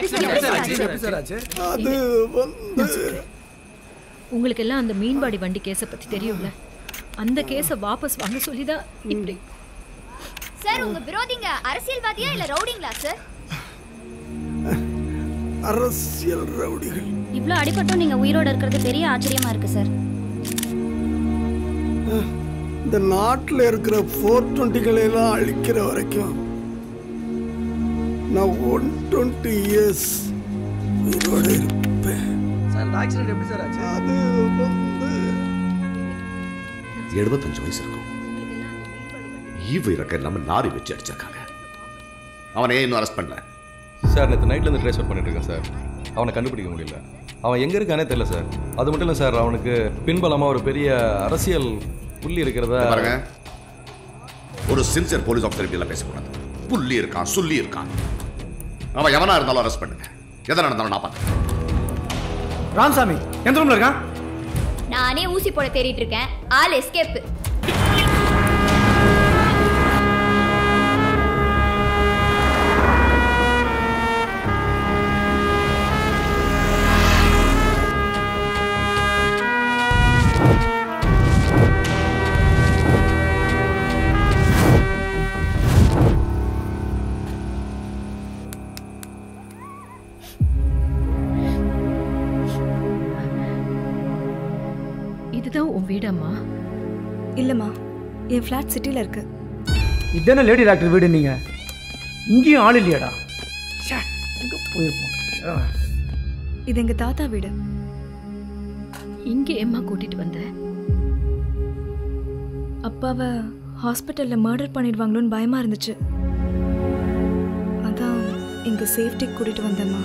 அது வந்து உங்களுக்கு எல்லாம் அந்த மீன்பாடி வண்டி கேஸை பத்தி தெரியும்ல அந்த கேஸை வாபஸ் வாங்க சொல்லி தான் இப்படி சார் உங்க விரோதிங்க அரசியல்வாதியா இல்ல ரவுடிங்களா சார் அரசியல் ரவுடிகள் இவ்ளோ அடிபட்டும் நீங்க உயிரோட இருக்கிறது பெரிய ஆச்சரியமா இருக்கு சார் இந்த நாட்டில் இருக்கிற ஃபோர் டுவெண்ட்டிகளை எல்லாம் அழிக்கிற வரைக்கும் நான் ஒன் டுவெண்ட்டி இயர்ஸ் உயிரோட இருப்பேன் ஆக்சிடென்ட் எப்படி சார் ஆச்சு அது வந்து எழுபத்தஞ்சு வயசு இருக்கும் ஈவு இறக்க இல்லாம நாரி வச்சு அடிச்சிருக்காங்க அவனை ஏன் இன்னும் அரெஸ்ட் பண்ணல சார் நேற்று நைட்லேருந்து ட்ரேஸ் அவுட் பண்ணிட்டு இருக்கேன் சார் அவனை கண்டுபிடிக்க முடியல அவன் எங்கே இருக்கானே தெரியல சார் அது மட்டும் இல்லை சார் அவனுக்கு பின்பலமாக ஒரு பெரிய அரசியல் புள்ளி இருக்கிறதா இங்க பாருங்க ஒரு சின்சியர் போலீஸ் ஆஃபீஸர் இப்படி எல்லாம் பேசக்கூடாது புள்ளி இருக்கான் சொல்லி இருக்கான் அவன் எவனா இருந்தாலும் அரெஸ்ட் பண்ணுங்க எதை நடந்தாலும் நான் பார்த்துக்கிறேன் ராமசாமி எந்த ரூம்ல இருக்கான் நானே ஊசி போட தேடிட்டு இருக்கேன் ஆள் எஸ்கேப் இதுதான் உன் வீடம்மா இல்லைம்மா என் ஃப்ளாட் சிட்டியில் இருக்கு இதானே லேடி டாக்டர் வீடு நீங்க இங்கேயும் ஆள் இல்லையாடா ச்சே, எங்க போயிருப்போம் ஆ. இது எங்கள் தாத்தா வீடு இங்க ஏம்மா கூட்டிட்டு வந்த அப்பாவை ஹாஸ்பிட்டலில் மர்டர் பண்ணிடுவாங்களோன்னு பயமாக இருந்துச்சு அதான் இங்கே சேஃப்டிக்கு கூட்டிகிட்டு வந்தேம்மா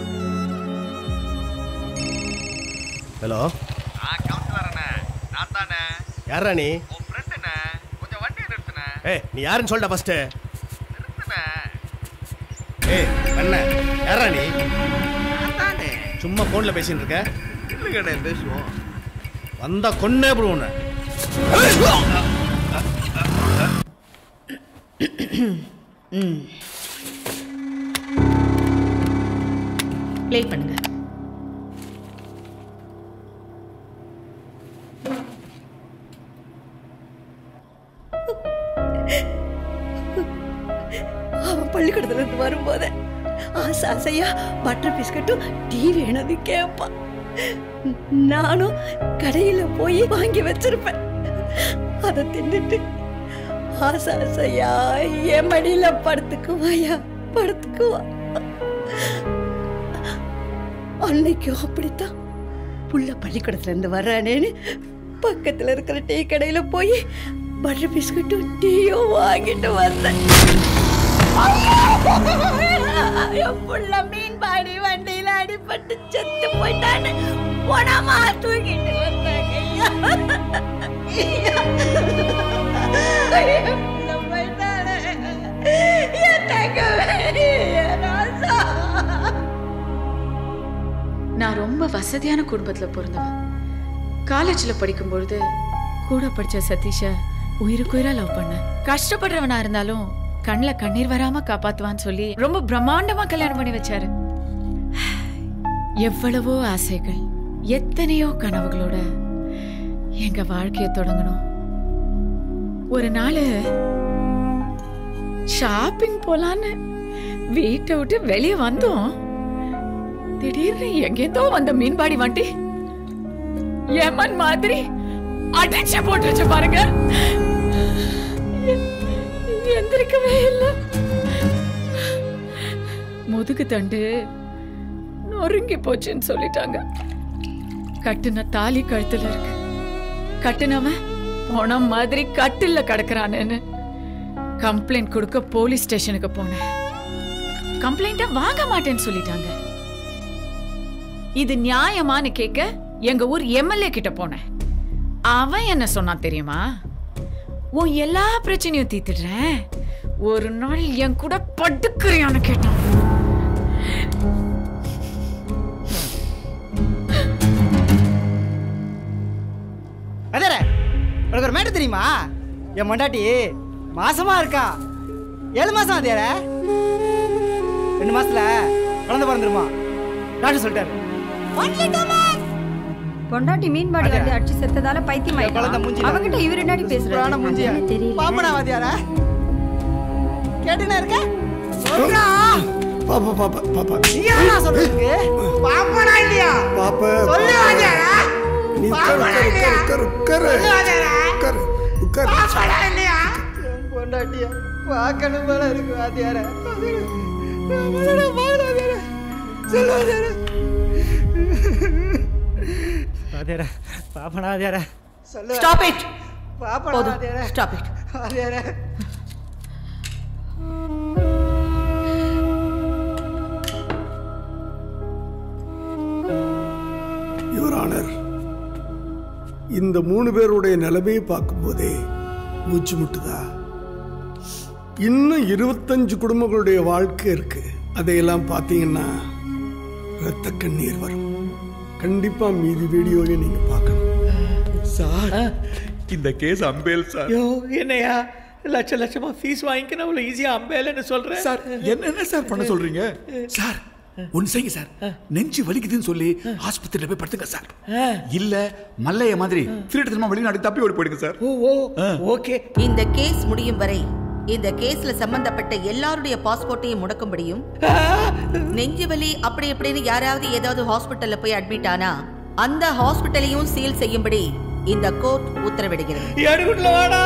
ஹலோ ஆ கவுன்சிலர்ண்ணே நான் தானே யாரா நீ உன் ஃப்ரெண்டுண்ணே கொஞ்சம் வண்டியை நிறுத்துனே ஏய் நீ யாருன்னு சொல்லிட்ட ஃபர்ஸ்ட் நிறுத்துனே ஏய் அண்ணா யாரா நீ நான் தானே சும்மா ஃபோனில் பேசிட்டு இருக்க இல்லைங்கண்ணே பேசுவோம் வந்தா கொன்னே போடுவோம் ப்ளே பண்ணுங்க அவன் பள்ளிக்கூடத்துல இருந்து வரும்போது ஆசை ஆசையா பட்டர் பிஸ்கட்டும் டீ வேணும்னு கேட்பான் நானும் கடையில போய் வாங்கி வச்சிருப்பேன் அதை தின்னுட்டு ஆசை ஆசையா என் மடியில படுத்துக்குவாயா படுத்துக்குவா அன்னைக்கும் அப்படித்தான் புள்ள பள்ளிக்கூடத்துல இருந்து வர்றானேன்னு பக்கத்துல இருக்கிற டீ கடையில போய் பட்டர் பிஸ்கட்டும் டீயும் வாங்கிட்டு வந்தேன் என் புள்ள மீன்பாடி வண்டியில அடிபட்டு செத்து போயிட்டான்னு உடமா தூக்கிட்டு வந்தாங்க ஐயா. ஐயா. என் புள்ள போயிட்டானே. என் தங்கமே, என் ராசா. நான் ரொம்ப வசதியான குடும்பத்துல பிறந்தவன் காலேஜ்ல படிக்கும் பொழுது கூட படிச்ச சதீஷ உயிருக்குயிரா லவ் பண்ணேன் கஷ்டப்படுறவனா இருந்தாலும் கண்ணுல கண்ணீர் வராம காப்பாத்துவான்னு சொல்லி ரொம்ப பிரம்மாண்டமா கல்யாணம் பண்ணி வச்சாரு எவ்வளவோ ஆசைகள் எத்தனையோ கனவுகளோட எங்க வாழ்க்கைய தொடங்கணும் ஒரு நாள் ஷாப்பிங் போலான்னு வீட்டை விட்டு வெளியே வந்தோம் திடீர்னு எங்கேதோ வந்த மீன்பாடி வண்டி ஏமன் மாதிரி அடிச்சு போட்டுருச்சு பாருங்க எ- எந்திரிக்கவே இல்லை முதுகு தண்டு நொறுங்கி போச்சுன்னு சொல்லிட்டாங்க கட்டுன தாலி கழுத்துல இருக்கு கட்டுனவன் போன மாதிரி கட்டில்ல கிடக்குறானேன்னு கம்ப்ளைண்ட் கொடுக்க போலீஸ் ஸ்டேஷனுக்கு போனேன் கம்ப்ளைண்ட்டை வாங்க மாட்டேன்னு சொல்லிட்டாங்க இது நியாயமான்னு கேட்க எங்க ஊர் எம்எல்ஏ கிட்ட போனேன் அவன் என்ன சொன்னான் தெரியுமா உன் எல்லா பிரச்சனையும் தீத்துடுறேன் ஒரு நாள் என் கூட படுக்கிறியான்னு கேட்டான் அதர உனக்கு ஒரு மேட்டர் தெரியுமா என் மண்டாட்டி மாசமா இருக்கா ஏழு மாசம் அதேற ரெண்டு மாசத்துல குழந்தை பிறந்துருமா டாக்டர் சொல்லிட்டாரு பொண்டாட்டி மீன்பாடி வந்து அடிச்சு செத்ததால பைத்தியம் குழந்தை மூஞ்சில. அவங்கிட்ட இவர் என்னடி சூப்பரான மூஞ்சியா. பேசுறாரு தெரியல பாப்பனா வாத்தியாரா கேட்டுனா இருக்க சொல்றா பாப்பா பாப்பா பாப்பா நீ என்ன சொல்றதுக்கு பாப்பனா இல்லையா பாப்பா சொல்லு வாத்தியாரா நீ உட்காரு உட்காரு உட்காரு உட்காரு உட்காரு பாப்பனா இல்லையா என் பொண்டாட்டியா பார்க்கணும் போல இருக்கு வாத்தியாரா சொல்லு வாத்தியாரா வாத்தியாரா பாப்பனா வாத்தியாரா சொல்லு Stop it. பாப்பனா போதும். வாத்தியாரா Stop it. வாத்தியாரா யுவர் ஆனர் இந்த மூணு பேருடைய நிலைமையை பார்க்கும்போதே மூச்சு முட்டுதா இன்னும் இருபத்தஞ்சு குடும்பங்களுடைய வாழ்க்கை இருக்கு அதையெல்லாம் பார்த்தீங்கன்னா ரத்த கண்ணீர் வரும் கண்டிப்பா மீதி வீடியோவையும் நீங்க பார்க்கணும் சார் இந்த கேஸ் அம்பேல் சார் யோ என்னையா லட்ச லட்சமா ஃபீஸ் வாங்கிக்க அவ்வளோ ஈஸியா அம்பேலன்னு சொல்றேன் சார் என்னென்ன சார் பண்ண சொல்றீங்க சார் ஒன்னு செய்யுங்க சார் நெஞ்சு வலிக்குதுன்னு சொல்லி ஆஸ்பத்திரியில போய் படுத்துங்க சார் இல்ல மல்லைய மாதிரி திருட்டுத்தனமா வெளிநாட்டுக்கு தப்பி ஓடி போயிடுங்க சார் ஓ ஓ ஓகே இந்த கேஸ் முடியும் வரை இந்த கேஸ்ல சம்பந்தப்பட்ட எல்லாருடைய பாஸ்போர்ட்டையும் முடக்கும்படியும் நெஞ்சு வலி அப்படி இப்படின்னு யாராவது ஏதாவது ஹாஸ்பிட்டல்ல போய் அட்மிட் ஆனா அந்த ஹாஸ்பிட்டலையும் சீல் செய்யும்படி இந்த கோர்ட் உத்தரவிடுகிறது எடுக்குள்ள வாடா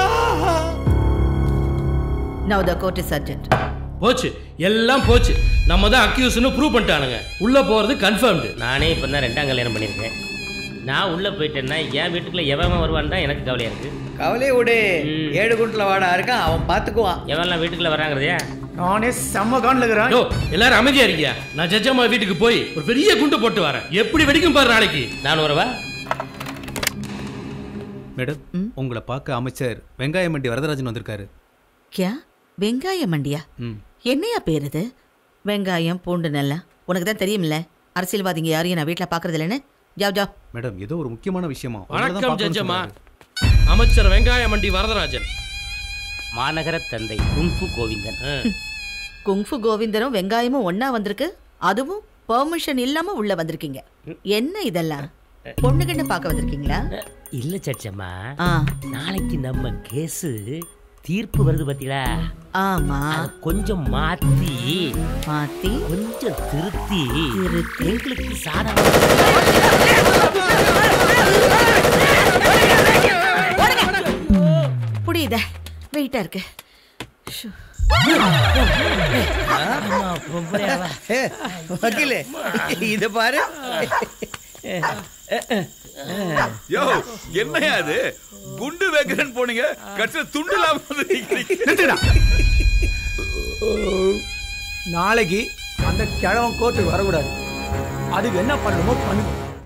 now the court is urgent போச்சு எல்லாம் போச்சு நம்ம தான் அக்யூஸ்னு ப்ரூவ் பண்ணிட்டானுங்க உள்ள போறது கன்ஃபர்ம்டு நானே இப்போ தான் ரெண்டாம் கல்யாணம் பண்ணியிருக்கேன் நான் உள்ளே போயிட்டேன்னா என் வீட்டுக்குள்ள எவன் வருவான்னு தான் எனக்கு கவலையாக இருக்கு கவலையை விடு ஏழு குண்டில் வாடா இருக்கான் அவன் பார்த்துக்குவான் எவன்லாம் வீட்டுக்குள்ள வராங்கிறதே நானே செம்ம காண்டில் இருக்கிறான் யோ எல்லாரும் அமைதியா இருக்கியா நான் ஜட்ஜம்மா வீட்டுக்கு போய் ஒரு பெரிய குண்டு போட்டு வரேன் எப்படி வெடிக்கும் பாரு நாளைக்கு நான் வரவா மேடம் உங்களை பார்க்க அமைச்சர் வெங்காயம் மண்டி வரதராஜன் வந்திருக்காரு கியா வெங்காய மண்டியா ம் என்னையா பேர் இது வெங்காயம் பூண்டு நல்லா உனக்கு தான் தெரியும்ல அரசியல்வாதிங்க யாரையும் நான் வீட்டில் பார்க்கறது இல்லைன்னு ஜாவ் ஜாவ் மேடம் ஏதோ ஒரு முக்கியமான விஷயமா உங்களை தான் வணக்கம் பார்க்கணும்னு ஜட்ஜம்மா சொன்னாரு. அமைச்சர் வெங்காய மண்டி வரதராஜன் மாநகர தந்தை குங்ஃபு கோவிந்தன் குங்ஃபு கோவிந்தனும் வெங்காயமும் ஒண்ணா வந்திருக்கு அதுவும் பெர்மிஷன் இல்லாம உள்ள வந்திருக்கீங்க என்ன இதெல்லாம் பொண்ணுகிட்ட பார்க்க வந்திருக்கீங்களா இல்ல சச்சம்மா ஆ. நாளைக்கு நம்ம கேஸ் தீர்ப்பு வருது பாத்தீங்களா ஆமா அத கொஞ்சம் மாத்தி மாத்தி கொஞ்சம் திருத்தி திருத்தி எங்களுக்கு புரியுத வெயிட்டா இருக்கு ஷோ. வக்கீலே இது பாரு யோ என்னையா அது குண்டு வைக்கிறேன்னு போனீங்க கடைசியில துண்டு இல்லாம வந்து நிக்கிறீங்க. நாளைக்கு அந்த கிழவன் கோர்ட்டுக்கு வரக்கூடாது அதுக்கு என்ன பண்ணணுமோ பண்ணுங்க